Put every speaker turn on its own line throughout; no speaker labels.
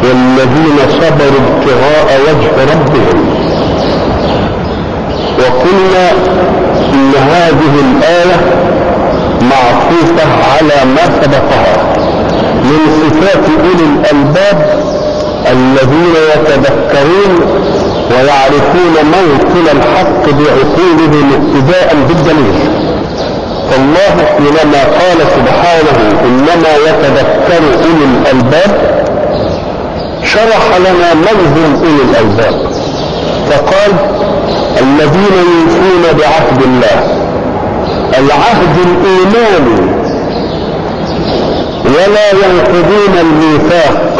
والذين صبروا ابتغاء وجه ربهم وقلنا ان هذه الايه معطوفه على ما سبقها من صفات اولي الالباب الذين يتذكرون ويعرفون موطن الحق بعقولهم ابتداء بالدليل فالله حينما قال سبحانه انما يتذكر اولي الالباب شرح لنا من هم اولي الالباب فقال الذين يوفون بعهد الله العهد الايماني ولا ينقضون الميثاق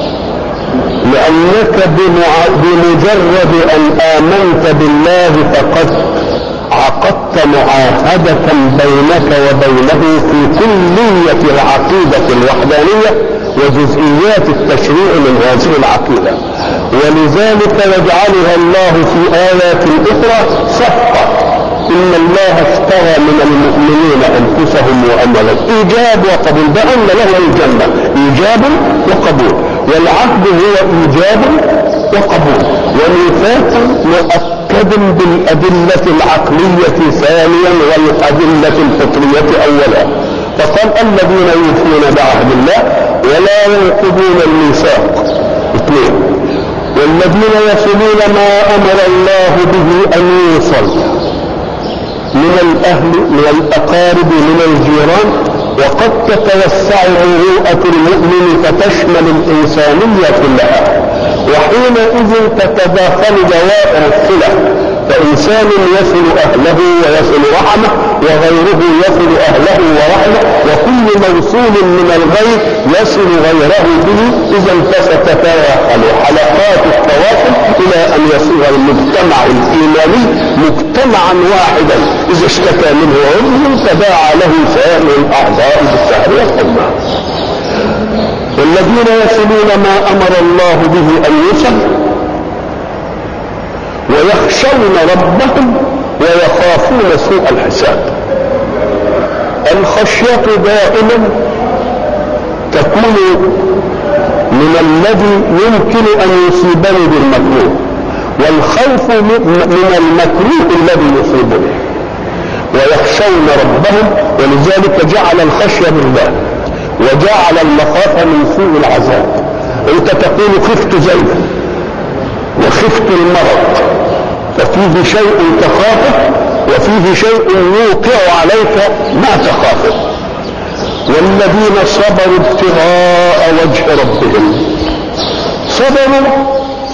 لانك بمجرد ان امنت بالله فقد عقدت معاهدة بينك وبينه في كلية العقيدة الوحدانية وجزئيات التشريع من هذه العقيدة ولذلك يجعلها الله في آيات أخرى صفقة إن الله اشترى من المؤمنين أنفسهم وأموالهم إيجاب وقبول بأن له الجنة إيجاب وقبول والعقد هو إيجاب وقبول وميثاق مؤكد بالأدلة العقلية ثانيا والأدلة الفطرية أولا فقال الذين يوفون بعهد الله ولا ينقضون الميثاق اثنين والذين يصلون ما امر الله به ان يوصل من الاهل من الاقارب من الجيران وقد تتوسع مروءة المؤمن فتشمل الإنسانية كلها وحينئذ تتداخل دوائر الصلة فإنسان يصل أهله ويصل رحمه وغيره يصل أهله ورحمه وكل موصول من الغير يصل غيره به إذا فستتداخل حلقات التواصل إلى أن يصير المجتمع الإيماني مجتمعا واحدا إذا اشتكى منه عضو تداعى له سائر الأعضاء بالسهر والحمى والذين يصلون ما أمر الله به أن يصل ويخشون ربهم ويخافون سوء الحساب الخشية دائما تكون من الذي يمكن أن يصيبني بالمكروه والخوف من المكروه الذي يصيبني ويخشون ربهم ولذلك جعل الخشية بالله وجعل المخافة من سوء العذاب انت تقول خفت زيدا وخفت المرض ففيه شيء تخافه وفيه شيء يوقع عليك ما تخافه والذين صبروا ابتغاء وجه ربهم صبروا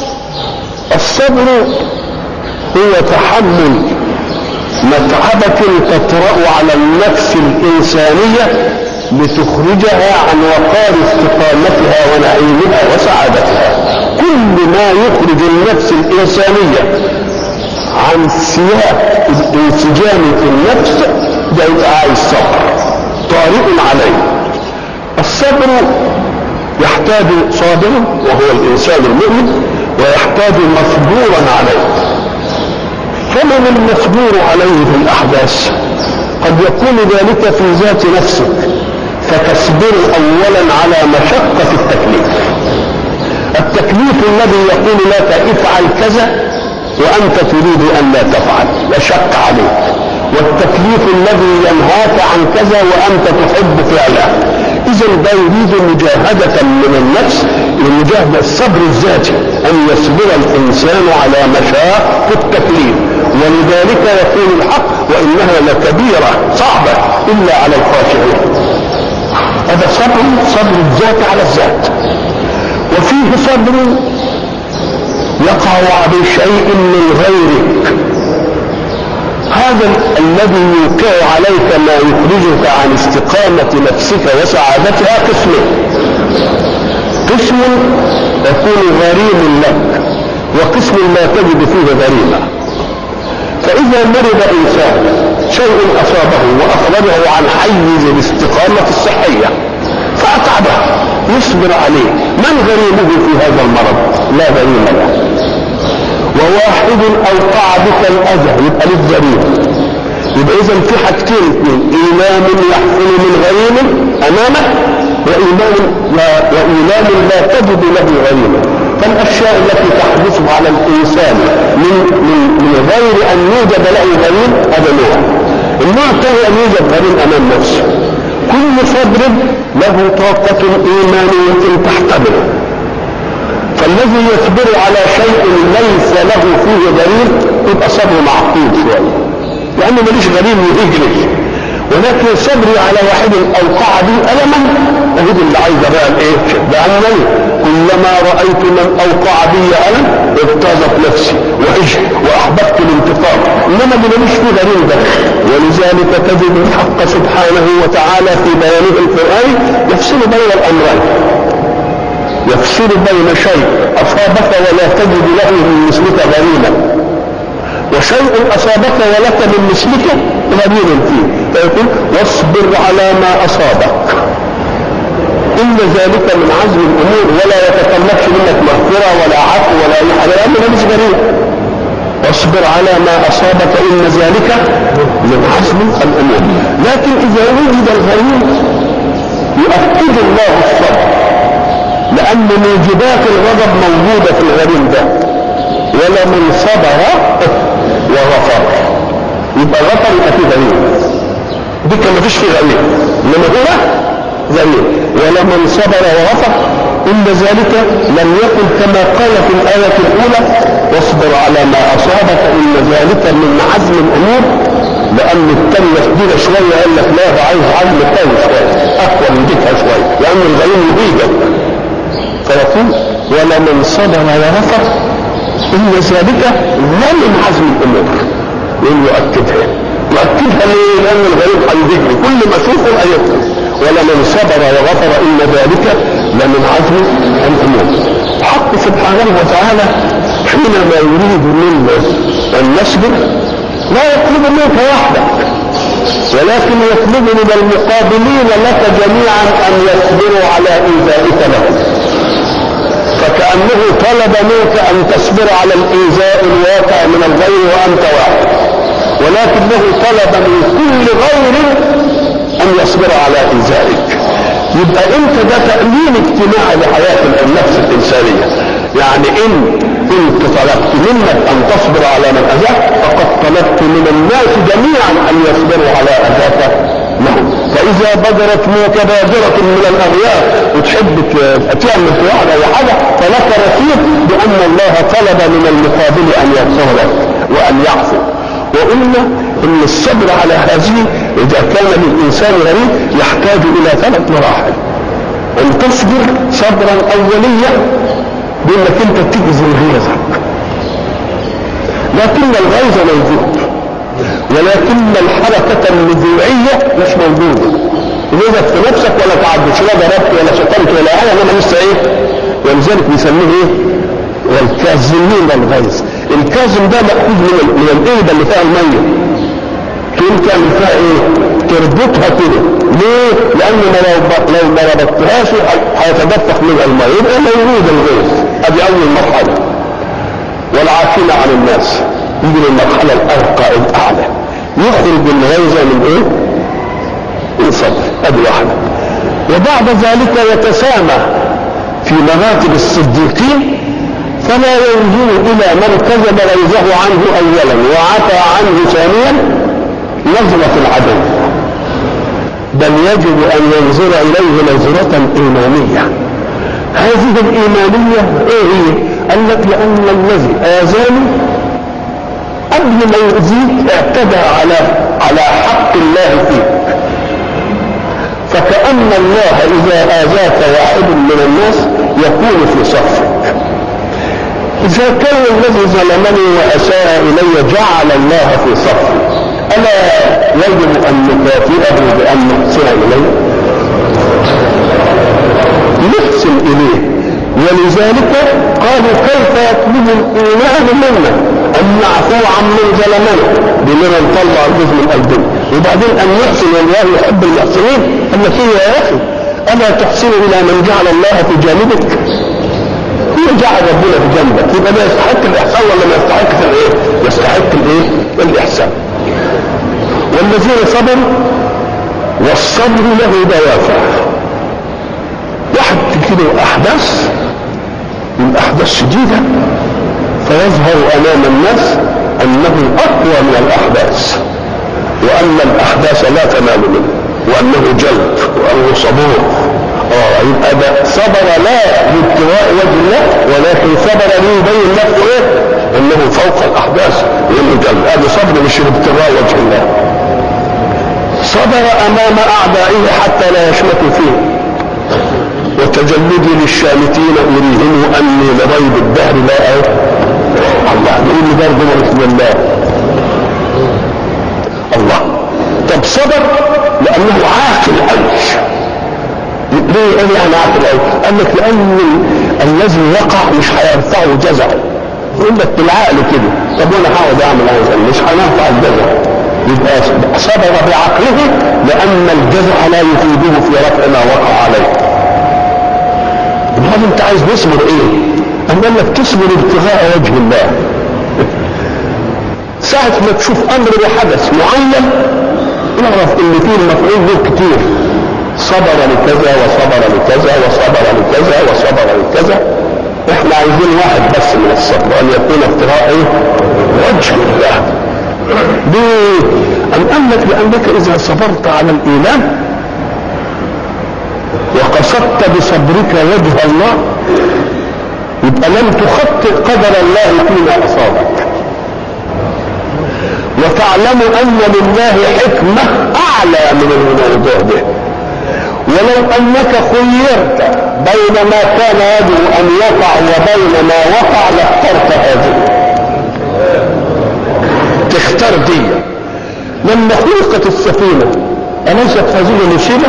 الصبر هو تحمل متعبة تطرأ على النفس الإنسانية لتخرجها عن وقار استقامتها ونعيمها وسعادتها كل ما يخرج النفس الإنسانية عن سياق الانسجام في النفس ده يبقى عايز صبر طارئ عليه الصبر يحتاج صابر وهو الانسان المؤمن ويحتاج مصبورا عليه فمن المصبور عليه في الاحداث قد يكون ذلك في ذات نفسك فتصبر اولا على مشقه التكليف التكليف الذي يقول لك افعل كذا وأنت تريد أن لا تفعل وشق عليك والتكليف الذي ينهاك عن كذا وأنت تحب فعله إذا ده يريد مجاهدة من النفس لمجاهدة الصبر الذاتي أن يصبر الإنسان على مشاق التكليف ولذلك يقول الحق وإنها لكبيرة صعبة إلا على الخاشعين هذا صبر صبر الذات على الذات وفيه صبر يقع بشيء من غيرك هذا الذي يوقع عليك ما يخرجك عن استقامة نفسك وسعادتها قسم قسم يكون غريم لك وقسم لا تجد فيه غريمة فإذا مرض إنسان شيء أصابه وأخرجه عن حيز الاستقامة الصحية فأتعبه يصبر عليه من غريمه في هذا المرض لا غريم له وواحد اوقع بك الاذى يبقى لك غريم يبقى اذا في حاجتين اثنين ايمان يحصل من غريم امامك
وإيمان لا وإيمان لا تجد له غريمة فالأشياء التي تحدث على الإنسان من من من غير أن يوجد له غريم هذا نوع النوع الثاني أن يوجد غريم أمام نفسه كل صبر له طاقة إيمانية تحتمله فالذي يصبر على شيء ليس له فيه غريم يبقى صبره معقول شويه لانه ماليش غريم يهجري ولكن صبري على واحد اوقع بي الما اهد اللي عايزه بقى الايه لانني كلما رايت من اوقع بي الم ابتغت نفسي وعشت واحببت الانتقام انما اللي ماليش فيه غريم ده ولذلك تجد الحق سبحانه وتعالى في بيانه القراني يفصل بين الامرين يفصل بين شيء أصابك ولا تجد له من مثلك غريما وشيء أصابك ولك من مثلك غريم فيه فيقول واصبر على ما أصابك إن ذلك من عزم الأمور ولا يتطلبش منك مغفرة ولا عفو ولا أي حاجة لأنه مش غريب واصبر على ما أصابك إن ذلك من عزم الأمور لكن إذا وجد الغريم يؤكد الله الصبر لأن موجبات الغضب موجودة في الغريم ده ولمن صبر وغفر يبقى غفر يبقى فيه غريم دي كان مفيش فيه غريم إنما هو غريم ولمن صبر وغفر إن ذلك لم يكن كما قال في الآية الأولى واصبر على ما أصابك إن ذلك من عزم الأمور لأن التانية شديدة شوية قال لك لا ده عايز عزم تاني شوية أقوى من ديكها شوية لأن الغريم يهيجك فيقول ولمن صبر وغفر إن ذلك لا من عزم الأمور يقول يؤكدها يؤكدها ليه؟ لأن الغريب هيذكر كل ما اشوفه أيضا ولمن صبر وغفر إن ذلك لمن عزم الأمور حق سبحانه وتعالى حينما يريد منا أن نصبر لا يطلب منك وحدك ولكن يطلب من المقابلين لك جميعا أن يصبروا على إيذائك لهم فكأنه طلب منك أن تصبر على الإيذاء الواقع من الغير وأنت واحد ولكنه طلب من كل غير أن يصبر على إيذائك يبقى أنت ده تأمين اجتماعي لحياة النفس الإنسانية يعني إن كنت طلبت منك أن تصبر على من أذاك فقد طلبت من الناس جميعا أن يصبروا على أذاك لهم فإذا بدرت منك بادرة من الأغيار وتحب تعمل في واحد أي حاجة فلك رصيد بأن الله طلب من المقابل أن يغفر لك وأن يعفو وقلنا ان الصبر على هذه اذا كان للانسان غريب يحتاج الى ثلاث مراحل ان تصبر صبرا اوليا بانك انت تجزم غيظك لكن الغيظ موجود ولكن الحركة النزوعية مش موجودة غيظك في نفسك ولا تعدش لا ضربت ولا شتمت ولا حاجة انما لسه ايه ولذلك بيسميه ايه والكاظمين الغيظ الكاظم ده مأخوذ من من القيدة اللي فيها المية تقوم تعمل فيها ايه تربطها كده ليه لان لو لو ما ربطتهاش هيتدفق منها المية يبقى موجود الغيظ ادي اول مرحلة والعافين عن الناس يجي للمرحلة الارقى الاعلى يخرج الغيظ من ايه من صدر ادي واحدة وبعد ذلك يتسامى في مراتب الصديقين فلا ينظر الى من كذب غيظه عنه اولا وعفى عنه ثانيا نظرة العدو بل يجب ان ينظر اليه نظرة ايمانية هذه الايمانية ايه هي قال لك لان الذي اذاني قبل ما يؤذيك اعتدى على على حق الله فيك فكأن الله إذا آذاك واحد من الناس يكون في صفك إذا كان الذي ظلمني وأساء إلي جعل الله في صفي ألا يجب أن نكافئه بأن نحسن إليه نحسن إليه ولذلك قالوا كيف يطلب الإيمان منا أن نعفو عن من ظلمنا بمن نطلع الجزء من قلبنا وبعدين أن نحسن والله يحب المحسنين قال لك يا أخي ألا تحسن إلى من جعل الله في جانبك هو جعل ربنا في جنبك يبقى ده يستحق الإحسان ولا ما يستحقش الإيه؟ يستحق الإيه؟ الإحسان والذين صبروا والصبر له دوافع واحد كده احداث الاحداث شديده فيظهر امام الناس انه اقوى من الاحداث وان الاحداث لا تنال منه وانه جلد وانه صبور اه يبقى ده صبر لا لابتغاء وجه الله ولكن صبر ليبين نفسه ايه؟ انه فوق الاحداث وانه جلد هذا صبر مش لابتغاء وجه الله صبر امام اعدائه حتى لا يشمتوا فيه وتجلدي للشامتين اريهم اني لريب الدهر لا أعرف الله يقول لي برضه بسم الله الله طب صبر لانه عاقل قوي ليه قال يعني عاقل قوي قال لك لان الذي وقع مش هيرفعه جزع يقول لك بالعقل كده طب وانا هقعد اعمل هذا مش هنرفع الجزع يبقى صبر بعقله لان الجزع لا يفيده في رفع ما وقع عليه امال انت عايز نصبر ايه؟ أم قال لك تصبر ابتغاء وجه الله ساعة ما تشوف أمر بحدث معين اعرف إن فيه المفعول له كتير صبر لكذا وصبر لكذا وصبر لكذا وصبر لكذا احنا عايزين واحد بس من الصبر أن يكون ابتغاء ايه؟ وجه الله ليه؟ أم قال لك لأنك إذا صبرت على الإيمان وقصدت بصبرك وجه الله يبقى لم تخطئ قدر الله فيما اصابك وتعلم ان لله حكمه اعلى من الموضوع ده ولو انك خيرت بين ما كان يجب ان يقع وبين ما وقع لاخترت هذه تختار دي لما خلقت السفينه اليست هذه مصيبه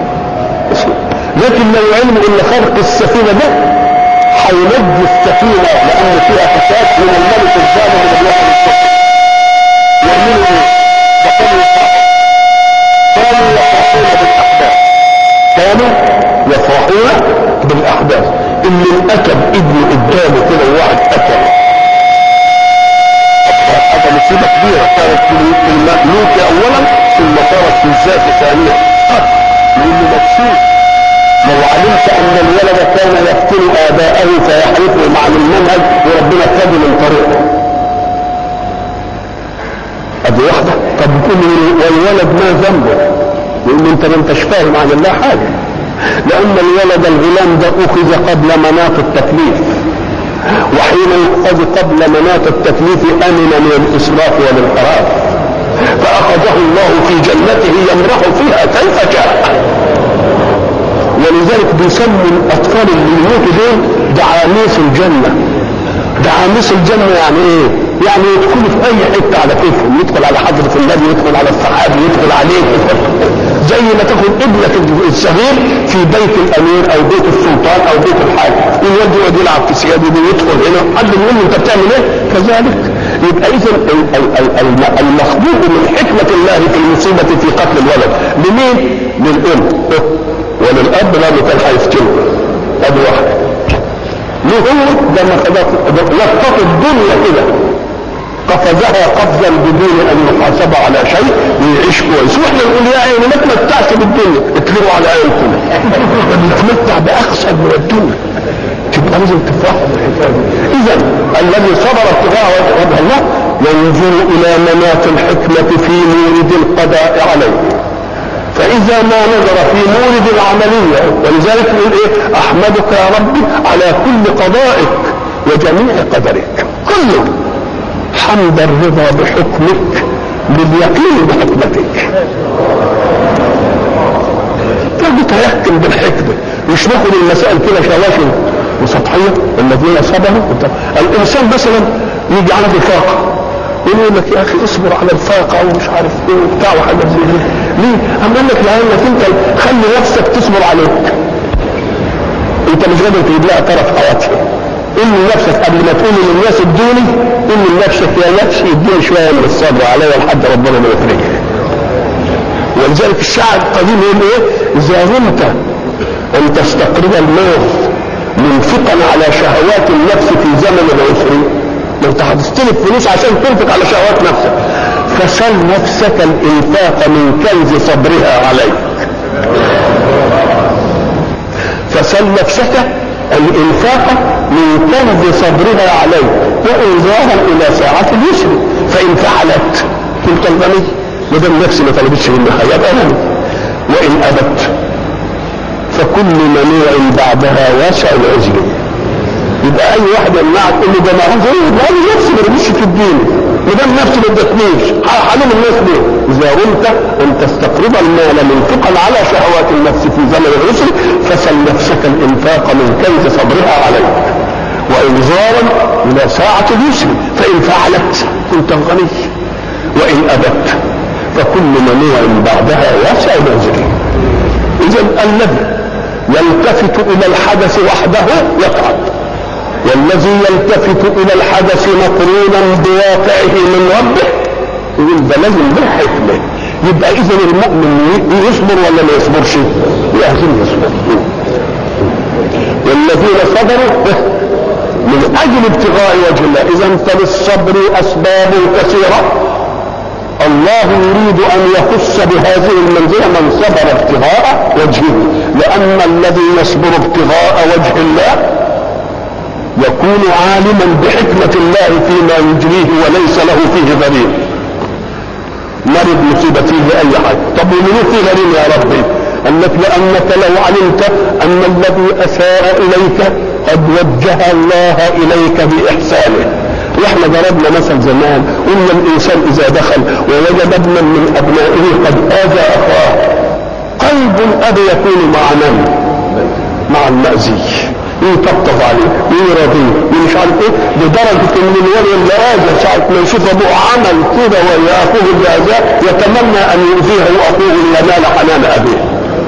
لكن لو علم ان خلق السفينه ده هينجي السفينه لان فيها فساد من الملك الظالم اللي بياخد السفينه يعملوا ايه؟ كانوا يفرحون بالاحداث كانوا يفرحون بالاحداث اللي انقتل ابنه قدامه كده وواحد قتله هذا مصيبه كبيره كانت في المملوك اولا ثم صارت في الذات ثانيا لانه مبسوط لو علمت ان الولد كان يقتل اباءه فيحرفهم عن المنهج وربنا خده من طريقه ادي واحده طب بتقول والولد ما ذنبه يقول انت ما انتش فاهم عن الله حاجه لان الولد الغلام ده اخذ قبل مناط التكليف وحين يؤخذ قبل مناط التكليف امن من الاسراف والانحراف فاخذه الله في جنته يمرح فيها كيف شاء ولذلك بيسموا الاطفال اللي يموتوا دول دعاميس الجنه دعاميس الجنه يعني ايه؟ يعني يدخلوا في اي حته على كيفهم يدخل على حضره النبي يدخل على الصحابي يدخل عليك زي ما تاخد ابنك الصغير في بيت الامير او بيت السلطان او بيت الحاكم الولد يقعد يلعب في سياده ويدخل هنا حد يقول له انت بتعمل ايه؟ كذلك يبقى اذا المخلوق من حكمه الله في المصيبه في قتل الولد لمين؟ للام وللاب لانه كان هيفتنه ادي واحد ليه هو ده ما لقط الدنيا كده قفزها قفزا بدون ان يحاسب على شيء ويعيش كويس واحنا نقول يا عيني ما تمتعش بالدنيا اتلغوا على عينكم نتمتع باقصى من الدنيا تبقى لازم تفرحوا بالحكايه دي اذا الذي صبر ابتغاء وجه الله ينظر الى مناط الحكمه في مورد القضاء عليه فإذا ما نظر في مورد العملية ولذلك يقول إيه أحمدك يا ربي على كل قضائك وجميع قدرك كله حمد الرضا بحكمك لليقين بحكمتك متيقن بالحكمة مش ناخد المسائل كده شواشي وسطحية الذين صبروا الإنسان مثلا يجي عنده فاقة يقول لك يا اخي اصبر على الفاقه ومش عارف ايه وبتاع وحاجات زي دي ليه؟ اما قال لك لانك انت خلي نفسك تصبر عليك انت مش قادر تجيب لها طرف حياتها قل لنفسك قبل ما تقول للناس ادوني قل لنفسك يا نفسي اديني شويه من الصبر عليا لحد ربنا ما يفرجها ولذلك الشاعر القديم يقول ايه؟ اذا رمت ان تستقرب الموت منفقا على شهوات النفس في زمن العسر ما انت هتستلف فلوس عشان تنفق على شهوات نفسك فسل نفسك الانفاق من كنز صبرها عليك فسل نفسك الانفاق من كنز صبرها عليه وانذارا الى ساعة اليسر فان فعلت كنت الغني ما دام نفسي ما طلبتش منها يبقى غني وان ابت فكل منوع بعدها واسع العزل يبقى اي واحد يمنعك تقول له ده ما عاوز ايه ده انا نفسي ما رميش في الدين ما دام نفسي ما ادتنيش حلم الناس ليه؟ اذا قلت ان تستقرض المال منفقا على شهوات النفس في زمن العسر فسل نفسك الانفاق من كنز صبرها عليك وانذارا الى ساعة اليسر فان فعلت كنت غني وان ابت فكل منوع بعدها واسع العذر اذا الذي يلتفت الى الحدث وحده يتعب والذي يلتفت الى الحدث مقرونا بواقعه من ربه يقول ده لازم له حكمه يبقى اذا المؤمن يصبر ولا ما يصبرش؟ لازم يصبر والذين صبروا من اجل ابتغاء وجه الله اذا فللصبر اسباب كثيره الله يريد ان يخص بهذه المنزله من صبر ابتغاء وجهه لان الذي يصبر ابتغاء وجه الله يكون عالما بحكمة الله فيما يجريه وليس له فيه غريم مرض مصيبة فيه أي حاجة طب ومنين فيه غريم يا ربي قال لك لأنك لو علمت أن الذي أساء إليك قد وجه الله إليك بإحسانه واحنا ضربنا مثل زمان قلنا الإنسان إذا دخل ووجد ابنا من أبنائه قد آذى أخاه قلب الأب يكون مع من؟ مع المأذي يطبطب عليه ويرضيه ومش عارف ايه لدرجه ان الولي اللي اذى ساعه ما يشوف ابوه عمل كده ويا اخوه اللي اذاه يتمنى ان يؤذيه اخوه لينال حنان ابيه.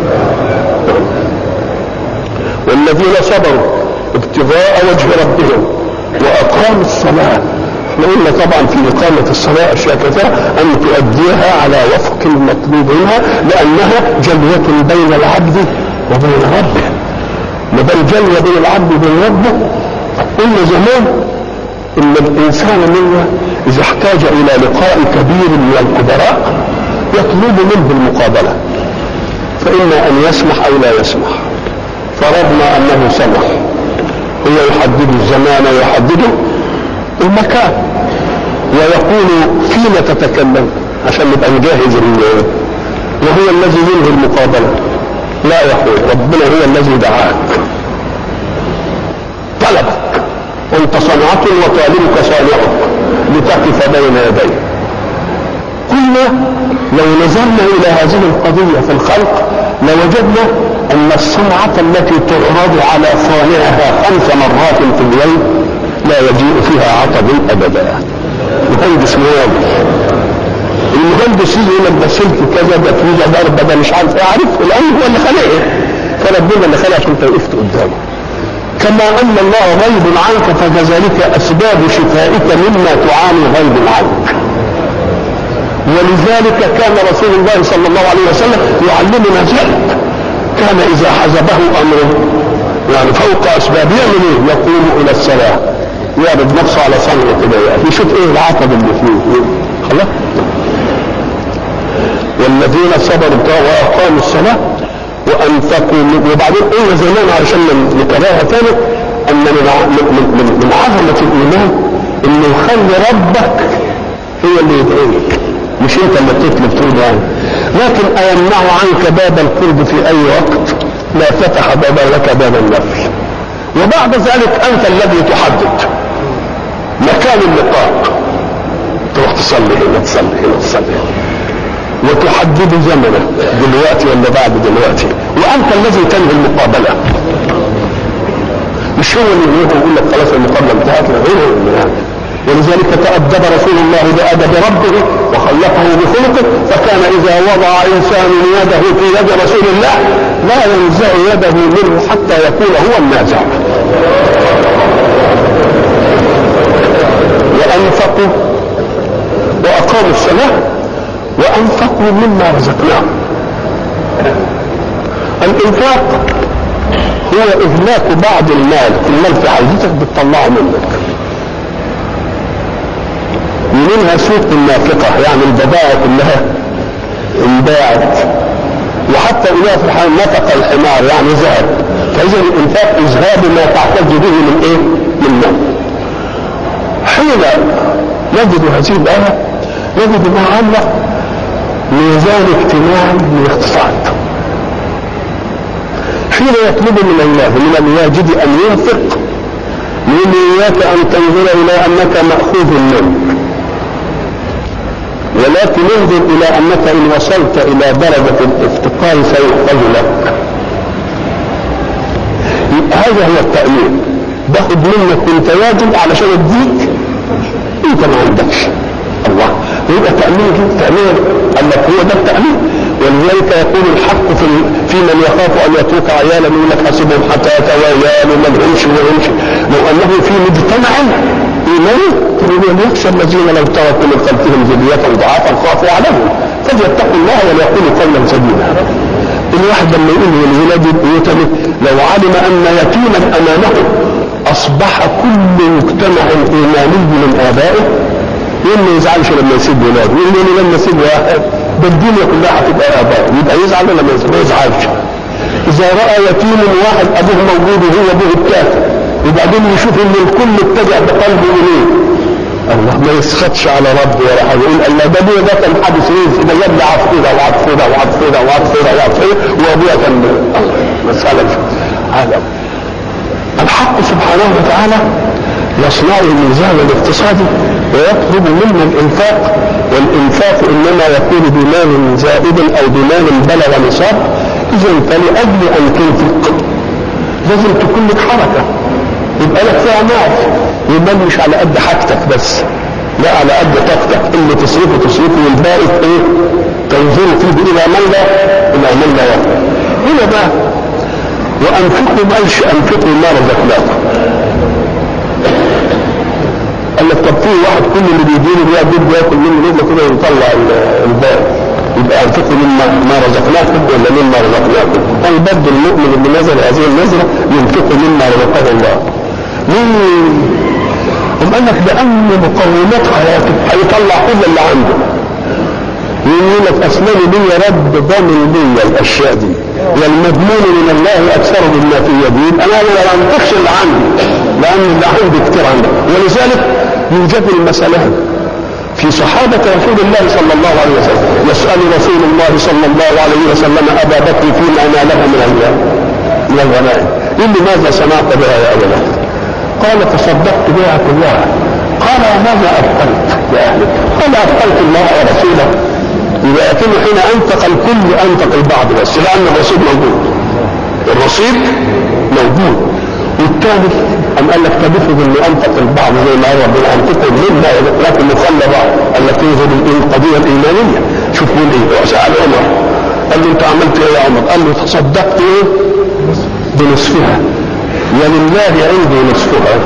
والذين صبروا ابتغاء وجه ربهم واقاموا الصلاه احنا قلنا طبعا في اقامه الصلاه اشياء كثيره ان تؤديها على وفق المطلوب منها لانها جليه بين العبد وبين ربه ما دام جلوه بين العبد وبين ربه قلنا زمان ان الانسان منا اذا احتاج الى لقاء كبير من الكبراء يطلب منه المقابله فاما ان يسمح او لا يسمح فرضنا انه سمح هو يحدد الزمان ويحدد المكان ويقول فيما تتكلم عشان نبقى نجهز وهو الذي ينهي المقابله لا يا اخوي ربنا هو الذي دعاك طلبك انت صنعة وطالبك صانعك لتقف بين يديه قلنا لو نظرنا الى هذه القضية في الخلق لوجدنا ان الصنعة التي تعرض على صانعها خمس مرات في اليوم لا يجيء فيها عطب ابدا مهندس موالي المهندس يجي يقول لك ده سلك كذا ده فيه ضربه ده مش عارف ايه عارف الان هو اللي خلقه فربنا اللي خلقك انت وقفت قدامه كما ان الله غيب عنك فكذلك اسباب شفائك مما تعاني غيب عنك ولذلك كان رسول الله صلى الله عليه وسلم يعلمنا ذلك كان اذا حزبه امره يعني فوق اسباب يعمل ايه؟ يقوم الى الصلاه يعرض نفسه على صنعه كده يشوف ايه العقب اللي فيه خلاص والذين صبروا واقاموا الصلاه وانفقوا وبعدين قلنا زمان علشان نكررها تاني ان من من من عظمه الايمان انه يخلي ربك هو اللي يدعيك مش انت اللي تطلب تقول يعني لكن ايمنع عنك باب القرب في اي وقت لا فتح بابا لك باب النفل وبعد ذلك انت الذي تحدد مكان اللقاء تروح تصلي هنا تصلي هنا تصلي هنا وتحدد زمنه دلوقتي ولا بعد دلوقتي وانت الذي تنهي المقابله مش هو اللي يقول لك خلاص المقابله انتهت غيره يعني ولذلك تأدب رسول الله بأدب ربه وخلقه بخلقه فكان إذا وضع إنسان يده في يد رسول الله لا ينزع يده منه حتى يكون هو النازع وأنفقوا وأقاموا الصلاة وأنفقوا مما رزقناهم الإنفاق هو إهلاك بعض المال المال في حاجتك بتطلعه منك ومنها سوق النافقة يعني البضائع كلها انباعت وحتى إذا في الحال نفق الحمار يعني ذهب فاذا الانفاق اذهاب ما تحتاج به من ايه؟ من مال حين نجد هذه الايه نجد مع الله ميزان اجتماعي للاقتصاد حين يطلب من الله من الواجد ان ينفق من اياك ان تنظر الى انك ماخوذ منك ولكن انظر الى انك ان وصلت الى درجه الافتقار سيؤخذ لك هذا هو التأمين باخد منك وانت واجب علشان اديك انت ما عندكش الله يبقى تأمين تأمين قال لك هو ده التأمين ولذلك يقول الحق في في من يخاف ان يترك عيالا يقول لك حسبهم حتى يتوالوا ما لهمش وما لهمش لو انه في مجتمع ايماني وليخشى الذين لو تركوا من خلفهم ذريه ضعافا خافوا عليهم فليتقوا الله وليقولوا قولا سديدا الواحد لما يقول للولاد يتمت لو علم ان يتيما امامه اصبح كل مجتمع ايماني من ابائه يقول ما يزعلش لما يسيب ولاده يقول لي لما يسيب واحد ده الدنيا كلها هتبقى اباء يبقى يزعل ولا ما يزعلش اذا راى يتيم واحد ابوه موجود وهو ابوه الكافر وبعدين يشوف ان الكل اتجه بقلبه اليه الله ما يسخطش على ربه ولا حاجه يقول الله ده ابويا ده كان حادث ايه ده جاب لي عصفوره وعصفوره وعصفوره وعصفوره وعصفوره وابويا كان الله مساله عالم الحق سبحانه وتعالى يصنع الميزان الاقتصادي ويطلب منا الانفاق والانفاق انما يكون بمال زائد او بمال بلغ نصاب اذا فلاجل ان تنفق لازم تكون لك حركه يبقى لك فيها مال المال مش على قد حاجتك بس لا على قد طاقتك اللي تصرفه تصرفه والباقي ايه تنزل فيه الى من لا الى من لا يقدر هنا بقى وانفقوا ما قالش انفقوا ما رزقناكم قال لك طب في واحد كل اللي بيجي له بيقعد ياكل منه لقمه كده ويطلع الباقي يبقى انفقوا مما ما رزقناكم ولا مما رزقناكم قال برضه المؤمن اللي نزل هذه النزله ينفق مما رزقه الله ليه؟ هم قال لك لان مقومات حياته هيطلع كل اللي عنده يقول لك اسلم لي يا رب ضامن لي الاشياء دي والمضمون من الله اكثر مما في يدي انا لا انفقش اللي عندي لان اللي عندي كتير عندي ولذلك يوجد المثلان في صحابة رسول الله صلى الله عليه وسلم يسأل رسول الله صلى الله عليه وسلم أبا بكر فيما ناله من من الغنائم يقول لي ماذا صنعت بها يا أبا بكر؟ قال تصدقت بها كلها قال وماذا أبقلت لأهلك؟ قال أبقلت الله ورسوله يبقى أكنه حين أنفق الكل أنفق البعض بس لأن الرصيد موجود الرصيد موجود والثالث أم قال لك طب افرض انه انفق البعض زي ما ربنا انفقه مما لكن مخلى بعض قال لك تنظر القضيه الايمانيه شوف مين ايه سال عمر قال له انت عملت ايه يا عمر؟ قال له تصدقت ايه؟ بنصفها ولله عندي نصفها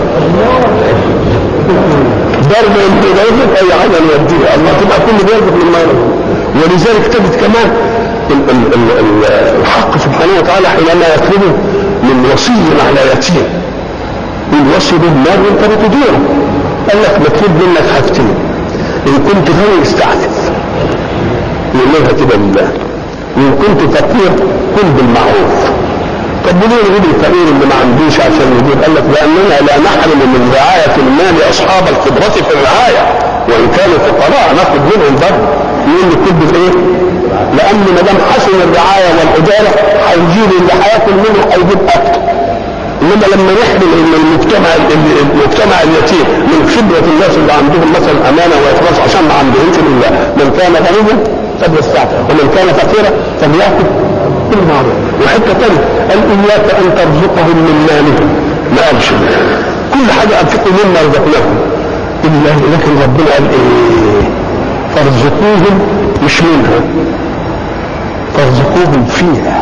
ضرب انت جايبك اي حاجه نوديها الله تبقى كل بيرزق مما يرزق ولذلك تجد كمان ال- ال- ال- الحق سبحانه وتعالى حينما يطلبه من وصي على يتيم الوصي بالمال وانت بتديره قال لك مطلوب منك حاجتين ان كنت غني استعفف يقولها كده لله وان كنت فقير كن بالمعروف طب ليه نجيب الفقير اللي ما عندوش عشان يجيب قال لك لاننا لا نحرم من رعايه المال اصحاب القدره في الرعايه وان كانوا فقراء ناخذ منهم برضه يقول لي كل بايه؟ لان ما دام حسن الرعايه والاداره هيجيب اللي هياكل منه هيجيب اكتر انما لما نحمل ان المجتمع المجتمع اليتيم من خبره الناس اللي عندهم مثلا امانه واخلاص عشان ما عندهمش الا من كان غنيا فليستعفف ومن كان فقيرا فليأكل بالمعروف وحته ثانيه قال اياك ان ترزقهم من مالهم ما قالش كل حاجه انفقوا مما رزقناكم الا لكن ربنا قال ايه فارزقوهم مش منها فارزقوهم فيها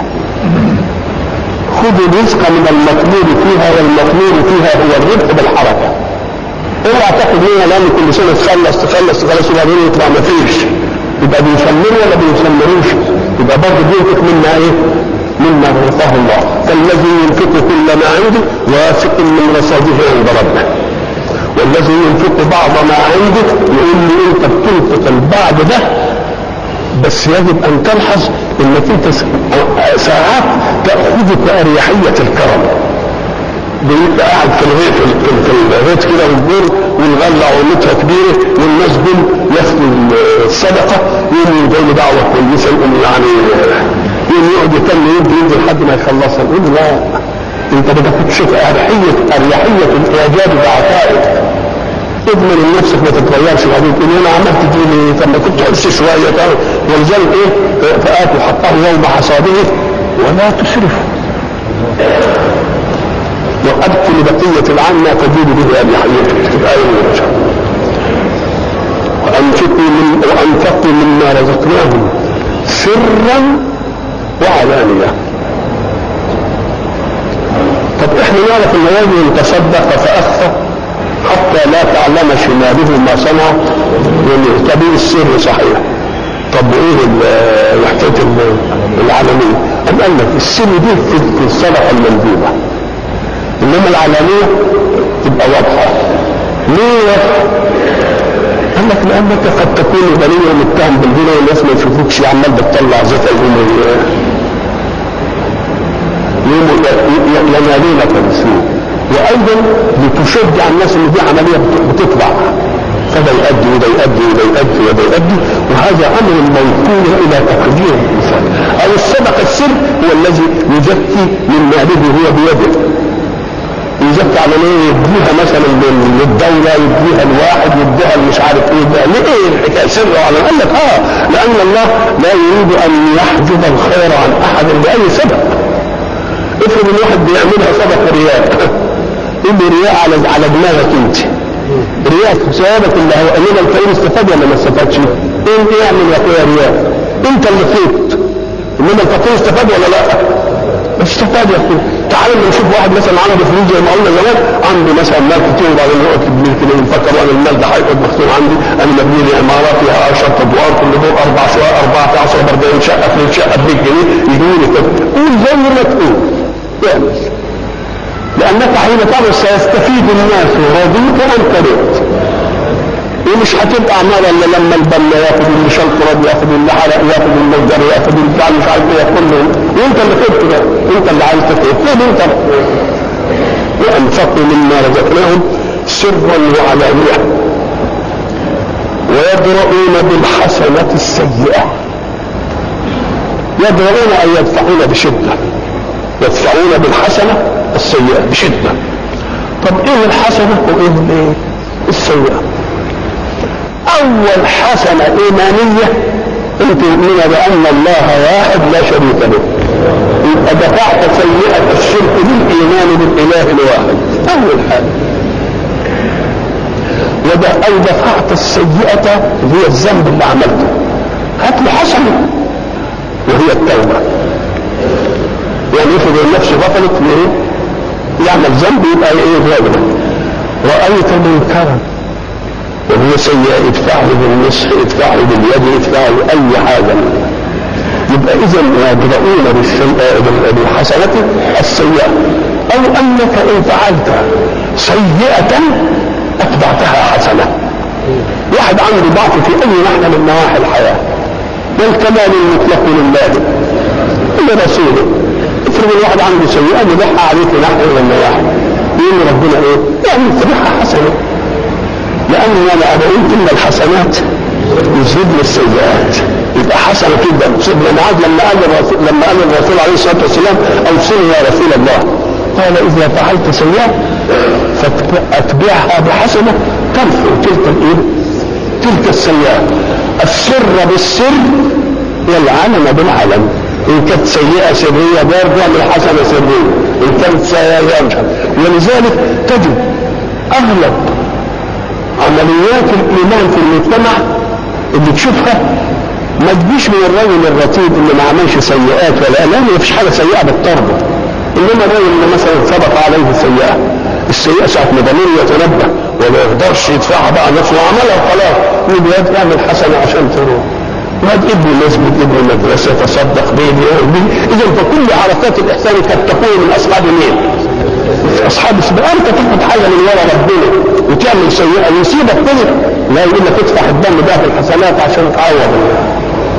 خذوا الرزق من المطلوب فيها والمطلوب فيها هو الربح بالحركه اوعى تاخد منها لان كل سنه تخلص تخلص تخلص وبعدين يطلع ما فيش يبقى بيسمروا ولا بيسمروش يبقى برضه بينفق مما ايه؟ مما رزقه الله فالذي ينفق كل ما عنده واثق من رصاده عند ربه والذي ينفق بعض ما عنده يقول لي انت بتنفق البعض ده بس يجب ان تلحظ انك انت ساعات تاخذك اريحيه الكرم بيبقى قاعد في الغيط في الغيط كده والجور والغله عملتها كبيره والناس دول ياخدوا الصدقه يقوموا يدوا دعوه كويسه يقوم يعني يقوم يقعد يتم يمكن ينزل لحد ما يخلصها يقول له لا انت بدك تشوف اريحيه اريحيه الاعجاب بعطائك اضمن ان نفسك ما تتغيرش وبعدين تقول انا عملت دي ليه؟ طب ما كنت حس شويه طب ولذلك ايه فاتوا حقه يوم حصاده ولا تسرفوا وابقوا لبقيه العام ما تزيد به اريحيتك تبقى ايه وانفقوا من وانفقوا مما رزقناهم سرا وعلانيه طب احنا نعرف ان رجل تصدق فاخفى حتى لا تعلم شماله ما صنع طب ايه السر صحيح طب ايه حكايه العلنيه؟ أم قال لك السر دي في الصدقه المندوبه انما العلانيه تبقى واضحه ليه واضحه؟ قال لك لانك قد تكون غنيا متهم بالغنى والناس ما يشوفوكش عمال بتطلع زيت يقوموا ينالونك بالسوء وايضا لتشجع الناس ان دي عمليه بتطلع فده يؤدي وده يؤدي وده يؤدي وده يؤدي وهذا امر موكول الى تقدير الانسان او الصدقه السر هو الذي يزكي من ماله هو بيده يزكي على ايه يديها مثلا للدوله يديها الواحد يديها مش عارف ايه ده ليه الحكايه سر على قال لك اه لان الله لا يريد ان يحجب الخير عن احد لاي سبب افرض الواحد بيعملها صدقه رياء يقول لي رياء على على دماغك انت رياء ثوابك اللي هو انما الفقير استفاد ولا ما استفادش؟ انت يعمل يا اخويا رياء انت اللي فيت انما الفقير استفاد ولا لا؟ مش استفاد يا اخويا تعال لما نشوف واحد مثلا عنده فلوس زي ما قلنا زمان عنده مثلا مال كتير وبعدين يقعد يبني كده يفكر وانا المال ده هيقعد مختوم عندي انا مبني لي عماره فيها 10 ادوار كل دور اربع شقق اربع في 10 40 شقه في شقه ب 100 جنيه يجوا لي كده قول زي ما تقول اعمل لانك حين تعمل سيستفيد الناس رضيت ام كرهت ومش هتبقى عمالة الا لما البنا ياخد اللي شلطرد ياخد اللي حرق ياخد المجر ياخد البتاع مش عارف ايه كله وانت اللي خدت ده انت اللي عايز تخد خد انت وانفقوا مما رزقناهم سرا وعلانية ويدرؤون بالحسنة السيئة يدرؤون أن يدفعون بشدة يدفعون بالحسنة السيئة بشدة طب ايه الحسنة وايه الايه السيئة اول حسنة ايمانية ان تؤمن بان الله واحد لا شريك له يبقى دفعت سيئة الشرك بالايمان بالاله الواحد اول حاجة او دفعت السيئة هي الذنب اللي عملته هات له حسنة وهي التوبة يعني يفرض النفس غفلت ايه يعمل ذنب يبقى ايه غابنا رأيت منكرا وهو سيئة ادفعه بالنصح ادفعه باليد ادفعه اي حاجة يبقى اذا يدرؤون بالحسنة السيئة او انك ان فعلت سيئة اتبعتها حسنة واحد عنده ضعف في اي ناحية من نواحي الحياة والكمال المطلق لله لرسوله افرض الواحد عنده سيئه نبيعها عليه في ناحيه ولا نواحي يقول ربنا ايه؟ يعني تبيعها حسنه لان انا قلت ان الحسنات يذهبن السيئات يبقى حسنه كده لان عاد لما قال الرسول لما قال الرسول عليه الصلاه والسلام اوصني يا رسول الله قال اذا فعلت سيئه فاتبعها بحسنه تمحو تلك الايه؟ تلك السيئه السر بالسر والعلم بالعلم ان كانت سيئه سريه برضه اعمل حسنه سريه ان كانت سيئه يرجع ولذلك تجد اغلب عمليات الايمان في المجتمع اللي تشوفها ما تجيش من الرجل الرتيب اللي ما عملش سيئات ولا لا ما فيش حاجه سيئه بالطرد انما الرجل اللي مثلا سبق عليه سيئه السيئه ساعه ما ضميره يتنبه وما يقدرش يدفعها بقى نفسه وعملها وخلاص يقول يعمل حسنه عشان تروح وهذا ابن مسجد ابن مدرسة تصدق بين إذا فكل حركات الإحسان قد تكون من أصحاب مين؟ أصحاب السبيل أنت تاخد حاجة من ورا ربنا وتعمل سيئة يصيبك كده لا يقول لك ادفع الدم ده في الحسنات عشان تعوض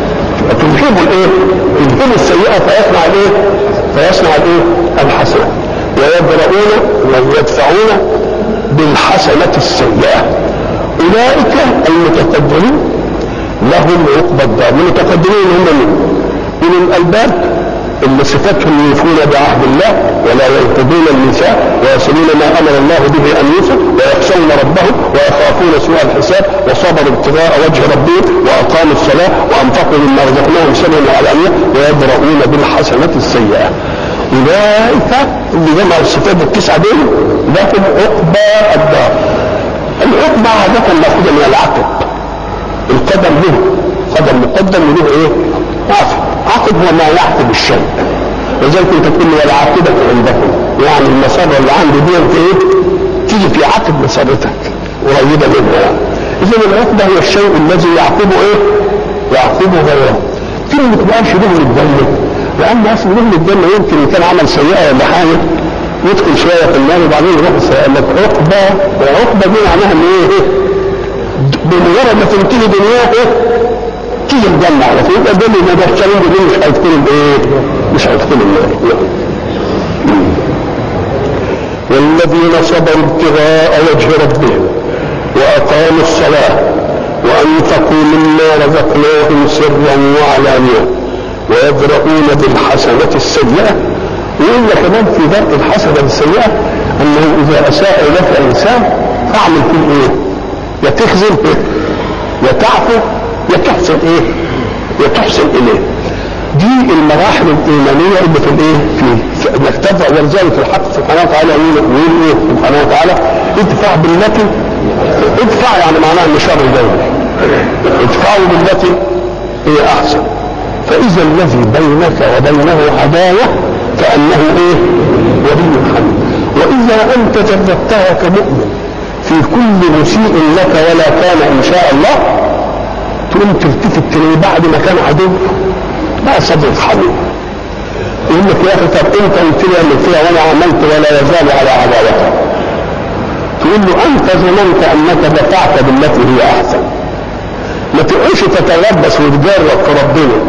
تذهب الايه؟ تذهب السيئه فيصنع الايه؟ فيصنع الايه؟ الحسنه ويدرؤون ويدفعون بالحسنه السيئه اولئك المتقدمين لهم عقبى الدار المتقدمين هم من اولي الالباب اللي صفتهم يوفون بعهد الله ولا ينقضون الميثاق ويصلون ما امر الله به ان يوصل ويخشون ربهم ويخافون سوء الحساب وصبروا ابتغاء وجه ربهم واقاموا الصلاه وانفقوا مما رزقناهم سرا وعلانيه ويدرؤون بالحسنه السيئه اولئك اللي جمعوا الصفات التسعه دول لهم عقبى الدار العقبى عاده ماخوذه من العقب القدم له قدم مقدم وله ايه؟ عقب عقب هو ما يعقب الشيء لذلك انت تقول لي والعاقبة عندكم يعني المسارة اللي عندي دي انت ايه؟ تيجي في عقب مسارتك قريبة منها يعني اذا العقبة هو الشيء الذي يعقبه ايه؟ يعقبه غيره كلمة بقى شبه الجنة لأن أصل من الجنة يمكن كان عمل سيئة ولا حاجة يدخل شوية في النار وبعدين يروح قال لك عقبة والعقبة دي معناها ان ايه؟ بمجرد ما تنتهي دنياه ايه؟ تيجي الجنة على طول يبقى دول ما بيحصلون دول مش هيدخلوا بايه؟ مش هيدخلوا النار والذين صبروا ابتغاء وجه ربهم وأقاموا الصلاة وأنفقوا مما رزقناهم سرا وعلانية ويدرؤون بالحسنة السيئة وإلا كمان في درء الحسنة السيئة أنه إذا أساء لك إنسان فاعمل فيه إيه؟ يا تخزن يا تعفو يا تحسن إيه؟ يا تحسن إليه دي المراحل الإيمانية اللي في الإيه؟ في انك تدفع ولذلك الحق سبحانه وتعالى يقول يقول إيه سبحانه وتعالى ادفع بالتي ادفع يعني معناها ان شر جاي ادفعوا بالتي هي احسن فاذا الذي بينك وبينه عداوه كانه ايه ولي حميد واذا انت جردتها كمؤمن في كل مسيء لك ولا كان ان شاء الله تقوم تلتفت تلاقيه بعد ما كان عدو بقى صديق حبيب يقول لك يا اخي طب انت قلت لي اللي فيها وانا عملت ولا يزال على عداوتك تقول له انت ظننت انك دفعت بالتي هي احسن ما تقعدش تتلبس وتجرب في ربنا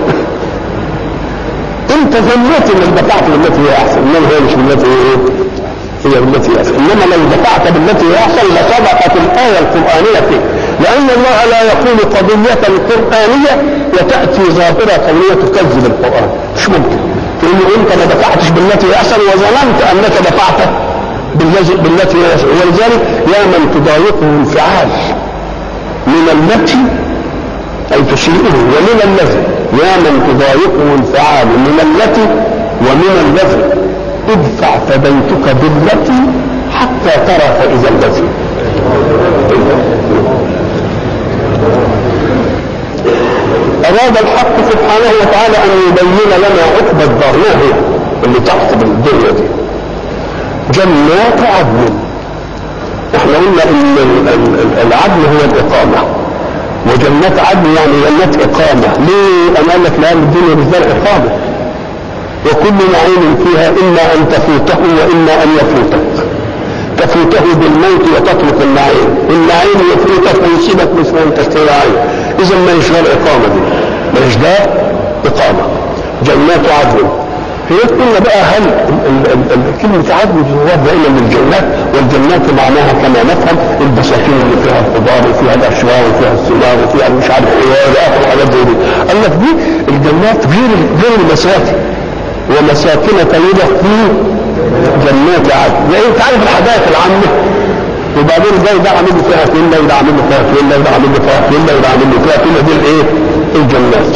انت ظنيت انك دفعت بالتي هي احسن انما هي مش بالتي هي ايه هي بالتي هي احسن انما لو دفعت بالتي هي احسن لسبقت الايه القرانيه فيه لان الله لا يقول قضيه قرانيه وتاتي ظاهره قويه تكذب القران مش ممكن تقول له انت ما دفعتش بالتي هي احسن وظننت انك دفعت بالتي بالتي هي احسن ولذلك يا من تضايقه انفعال من التي اي تسيئه ومن الذي يا من تضايقه انفعال من التي ومن الذي ادفع فبيتك بالتي حتى ترى فاذا الذي أراد الحق سبحانه وتعالى أن يبين لنا عقبى الدار ما هي اللي تحت الدنيا دي جنات عدن احنا قلنا ان العدل هو الإقامة وجنات عدن يعني جنات إقامة ليه؟ أنا قال لك لأن الدنيا مش دار إقامة وكل نعيم فيها إما أن تفوته وإما أن يفوتك تفوته بالموت وتترك النعيم النعيم يفوتك ويسيبك مثل ما انت عين اذا ما هيش دار اقامه دي ما هيش دار اقامه جنات عدن هي قلنا بقى هل ال- ال- ال- كلمة عدن جواب دائما للجنات والجنات معناها كما نفهم البساتين اللي فيها الخضار وفيها الاشواء وفيها الثمار وفيها مش عارف ايه والى اخر الحاجات زي دي قال لك دي الجنات غير غير المساكن ومساكن طيبة في جنات عدن يعني انت عارف الحدائق العامة وبعدين ده ده عامل له فيها فيلا وده عامل له فيها فيلا وده عامل له فيها فيلا وده عامل له فيها فيلا دي الايه؟ الجنات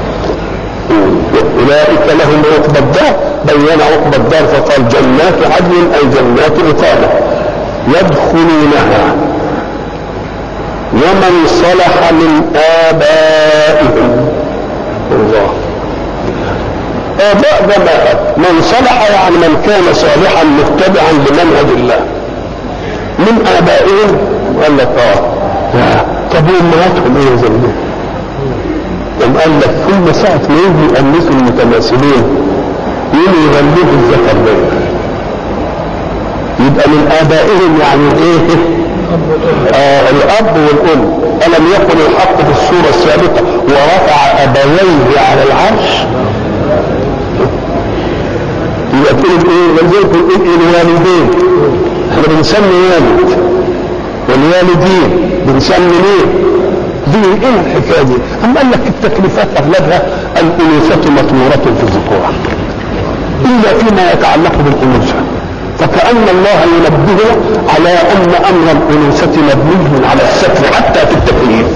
اولئك لهم عقبى الدار بين عقبى الدار فقال جنات عدن اي جنات اقامه يدخلونها ومن صلح من ابائهم الله آباء جماعة من صلح يعني من كان صالحا متبعا لمنهج الله من آبائهم قال لك اه طب وأمهاتهم إيه زي ده؟ قام قال لك كل ساعة ما يجي يأنسوا المتماثلين يجي يغلبوا الذكر ده يبقى من آبائهم يعني إيه؟ آه الأب والأم ألم يكن الحق في السورة السابقة ورفع ابويه على العرش يبقى كلمة ايه ولذلك بنقول ايه الوالدين احنا بنسمي والد والوالدين بنسمي ليه دي ايه الحكايه دي؟ اما قال لك التكليفات اغلبها الانوثه مطموره في الذكور الا فيما يتعلق بالانوثه فكأن الله ينبه على أن أمر الأنوثة مبني على الستر حتى في التكليف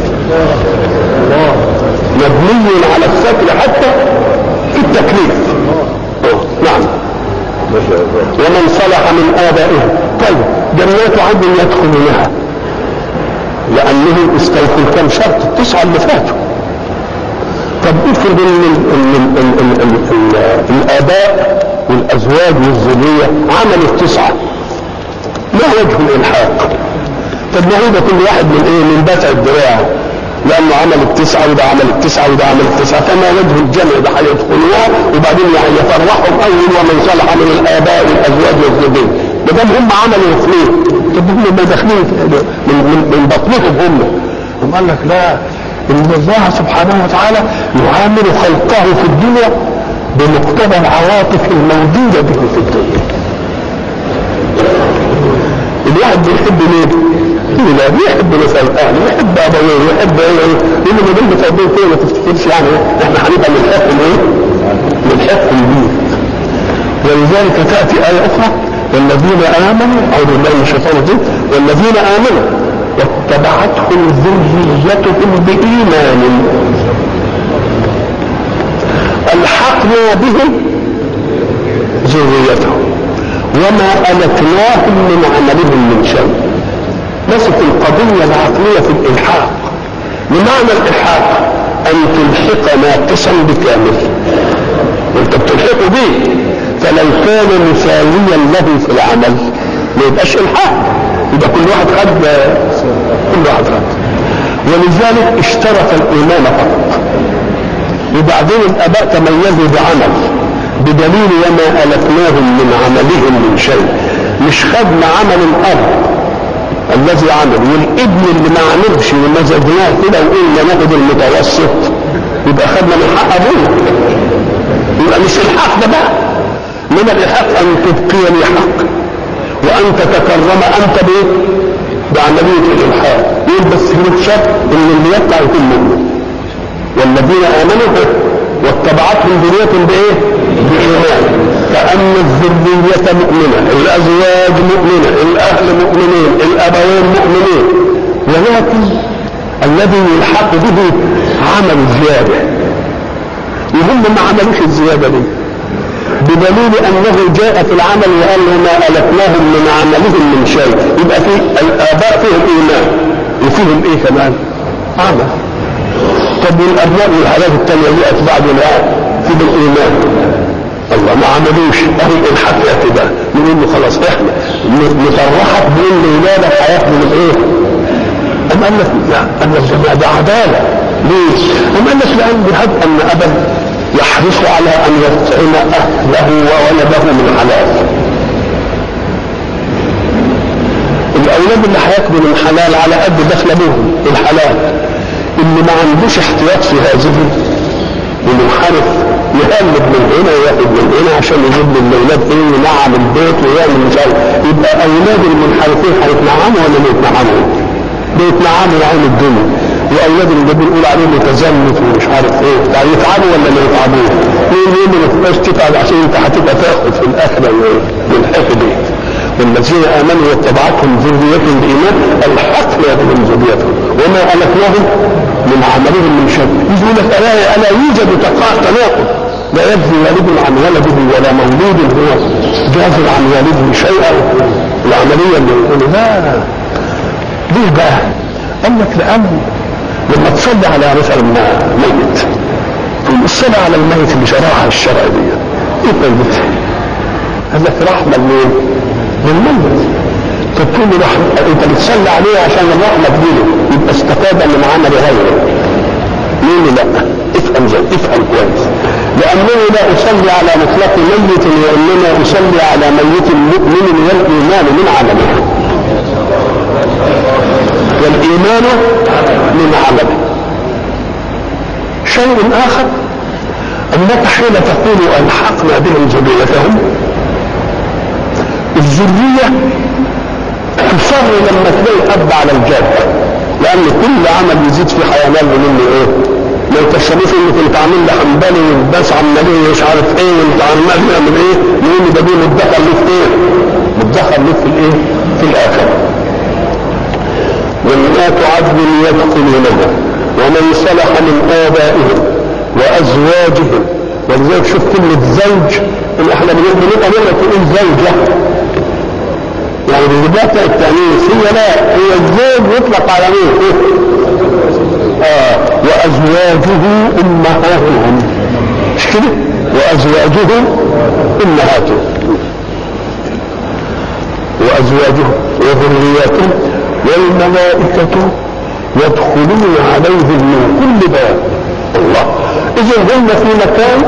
مبني على الستر حتى في التكليف نعم ومن صلح من آبائهم طيب جنات عدن يدخلونها لأنهم استوفوا الكم شرط التسعة اللي فاتوا طب افرض ان ال- ال- ال- ال- ال- ال- الآباء والأزواج والذرية عملوا التسعة ما وجه الإلحاق؟ طب ما هو ده كل واحد من ايه؟ من بتع الدراع لانه عمل التسعه وده عمل التسعه وده عمل التسعه فما وجه الجمع ده هيدخلوها وبعدين يعني يفرحهم اول ومن صلح من الاباء والازواج والذريه ما دام هم عملوا اثنين طب هم ما داخلين في- من, من, من بطنهم هم هم قال لك لا ان الله سبحانه وتعالى يعامل خلقه في الدنيا بمقتضى العواطف الموجوده به في الدنيا الواحد بيحب مين؟ لا بيحب مثلا اهله يحب ابويه يحب ايه لان ما دام بتربيه كده ما تفتكرش يعني احنا هنبقى بنحكم ايه؟ بنحكم بيه ولذلك تاتي ايه اخرى والذين امنوا اعوذ بالله من الشيطان الرجيم والذين امنوا واتبعتهم ذريتهم بايمان الحقنا بهم ذريتهم وما ألتناهم من عملهم من شيء مسك القضية العقلية في الإلحاق بمعنى الإلحاق أن تلحق ناقصا بكامل وأنت بتلحقه به فلو كان مساويا له في العمل ما يبقاش إلحاق يبقى كل واحد خد كل واحد خد ولذلك اشترط الإيمان فقط وبعدين الآباء تميزوا بعمل بدليل وما ألفناهم من عملهم من شيء مش خدنا عمل الأب الذي عمل والابن اللي ما عملش ومزجناه كده وقلنا ناخد المتوسط يبقى خدنا من حق ابوه يبقى مش الحق ده بقى انما الحق ان تبقي لي حق وان تتكرم انت بايه؟ بعمليه الالحاق يقول بس لك شرط ان اللي يطلع يكون مؤمن والذين امنوا واتبعتهم ذرية بايه؟ بإيمان كأن الذرية مؤمنة الأزواج مؤمنة الأهل مؤمنين الأبوين مؤمنين ولكن الذي يلحق به عمل زيادة وهم ما عملوش الزيادة دي بدليل أنه جاء في العمل وقال له ما ألفناهم من عملهم من شيء يبقى في الآباء فيهم إيمان وفيهم إيه كمان؟ عمل طب والابناء والحاجات التانية اللي اتباع دول في بالايمان الله ما عملوش اهل الحق اعتبار نقول له خلاص احنا نفرحك بان ولادك هياخدوا من ايه؟ أم قال لك لا قال لك ده عدالة ليه؟ أم قال لك لأن بهب أن أبا يحرص على أن يطعم أهله وولده من حلال الأولاد اللي هياكلوا من حلال على قد دخل ابوهم الحلال اللي ما عندوش احتياط في هذه ومنحرف يقلب من هنا وياخد من هنا عشان يجيب للاولاد ايه ينعم البيت ويعمل مش عارف يبقى اولاد المنحرفين هيتنعموا ولا ما يتنعموا؟ بيتنعموا يعين الدنيا واولاد اللي بنقول عليهم متزمت ومش عارف ايه يعني يتعبوا ولا ما يتعبوش؟ يقول لي ما تبقاش تتعب عشان انت هتبقى تاخد في الاخره من الحقد والذين امنوا واتبعتهم ذريتهم بايمان الحقنا بهم ذريتهم وما الفناهم من عملهم من شر يقول لك الا الا يوجد تناقض لا يجزي والد عن ولده ولا مولود هو جاز عن والده شيئا العمليه اللي يقول لا ليه بقى؟ قال لك لان لما تصلي على مثلا ميت تقول الصلاه على الميت بشرائع الشرع دي ايه فايدتها؟ قال لك رحمه لمين؟ للميت فتقول له رحمة انت بتصلي عليه عشان الرحمة تجيله يبقى استفاد من عمل غيره ليه لا افهم زي افهم كويس لانني لا اصلي على مطلق ميت وانما اصلي على ميت مؤمن والايمان من عمله والايمان من عمله شيء آخر أنك حين تقول ألحقنا بهم ذريتهم الذرية تصر لما تلاقي أب على الجد لأن كل عمل يزيد في حيوان منه إيه؟ ما يكسبوش إنه كنت عامل لي حنبلي وبس عمالين مش عارف إيه وأنت عمال نعمل إيه؟ يقول ده دي متدخل ليك في إيه؟ متدخل ليك في الإيه؟ في الآخرة جنات عدن يدخلونها ومن صلح من آبائهم وأزواجهم ولذلك شوف كلمة زوج إن إحنا بنبقى نقرا تقول زوجة يعني بالذات التأنيث هي لا هي الزوج يطلق على مين؟ آه وأزواجه أمهاتهم مش كده؟ وأزواجه أمهاتهم وأزواجه وذرياتهم والملائكة يدخلون عليهم من كل باب الله إذا هم في مكان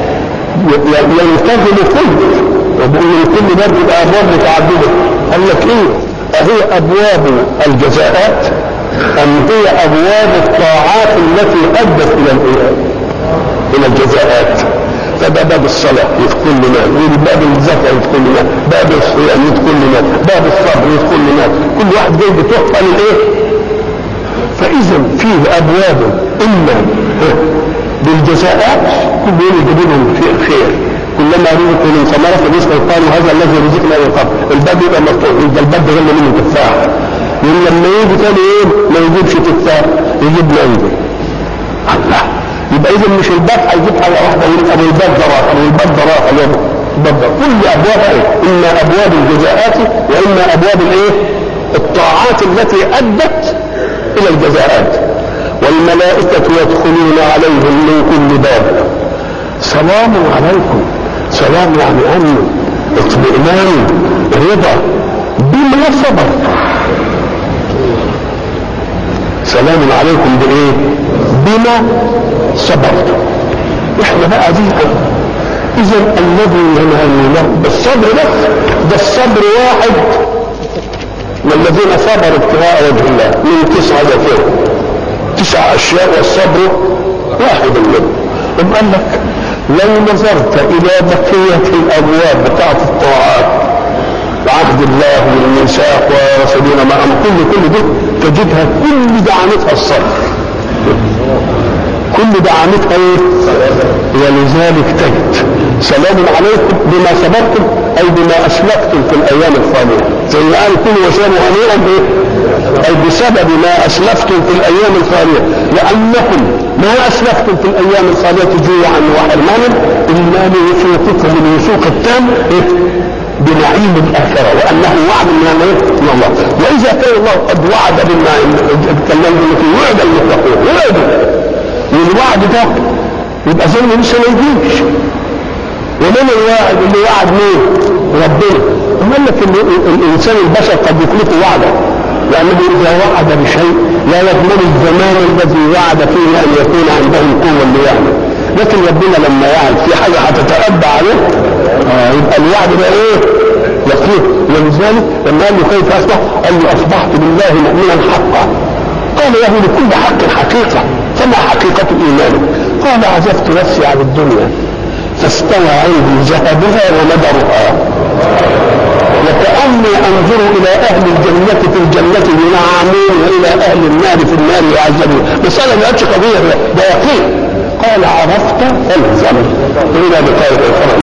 ينتظم كل وبقول من كل باب يبقى أبواب متعددة قال لك إيه؟ أهي أبواب الجزاءات أم هي أبواب الطاعات التي أدت إلى إلى الجزاءات فده باب الصلاة يدخل لنا وباب الزكاة يدخل لنا باب الصيام يدخل لنا باب الصبر يدخل لنا كل واحد جاي بتحفة للإيه؟ فإذا فيه أبواب إما بالجزاءات كل يوم يجيب لهم خير كلما رزقوا من ثمرة رزقا قالوا هذا الذي رزقنا من قبل الباب يبقى مفتوح يبقى الباب ده غير منه تفاح يقول لما يجي ثاني يوم ما يجيبش تفاح يجيب مانجو الله يبقى اذا مش الباب هيجيب حاجه واحده يبقى ابو الباب ده راح ابو الباب ده راح الباب ده كل ابوابها ايه؟ اما ابواب الجزاءات واما ابواب الايه؟ الطاعات التي ادت الى الجزاءات والملائكه يدخلون عليهم من كل باب سلام عليكم سلام يعني امن اطمئنان رضا بما صبر سلام عليكم بايه بما صبرتم احنا بقى دي اذا الذي ينهى له بالصبر بس ده الصبر واحد والذين صبروا ابتغاء وجه الله من تسعة فوق تسع اشياء والصبر واحد منهم ثم قال لك لو نظرت الى بقية الابواب بتاعت الطاعات عهد الله والميثاق ورسولنا ما أمر كل كل دي تجدها كل دعامتها الصبر كل دعامتها ايه ولذلك تجد سلام عليكم بما صبرتم اي بما اسلفتم في الايام الخاليه زي ما قال كل وشربوا هنيئا بايه اي بسبب ما اسلفتم في الايام الخاليه لانكم ما اسلفتم في الايام الخاليه جوعا وحرمانا الا ليسوقكم الوثوق التام إيه؟ بنعيم الآخرة وأنه وعد من من الله وإذا كان الله قد وعد بما تكلمنا فيه وعد المتقون وعدوا والوعد ده يبقى زي لسه ما يجيش ومن الواعد اللي وعد مين؟ ربنا قال لك ان الانسان البشر قد يخلق وعدا لانه اذا وعد بشيء لا يضمن الزمان الذي وعد فيه ان يكون عنده القوه اللي يعمل لكن ربنا لما يعد في حاجه هتتأبى عليه آه يبقى الوعد ده ايه؟ يقين ولذلك لما قال له كيف اصبح؟ قال له اصبحت بالله مؤمنا حقا قال له لكل حق حقيقه فما حقيقه ايمانك؟ قال عزفت نفسي عن الدنيا فاستوى عندي ذهبها ومدرها وكأني أنظر إلى أهل الجنة في الجنة ينعمون وإلى أهل النار في النار يعذبون مسألة ما قضية ده يقين قال عرفت فالزم إلى بقاء الآخرة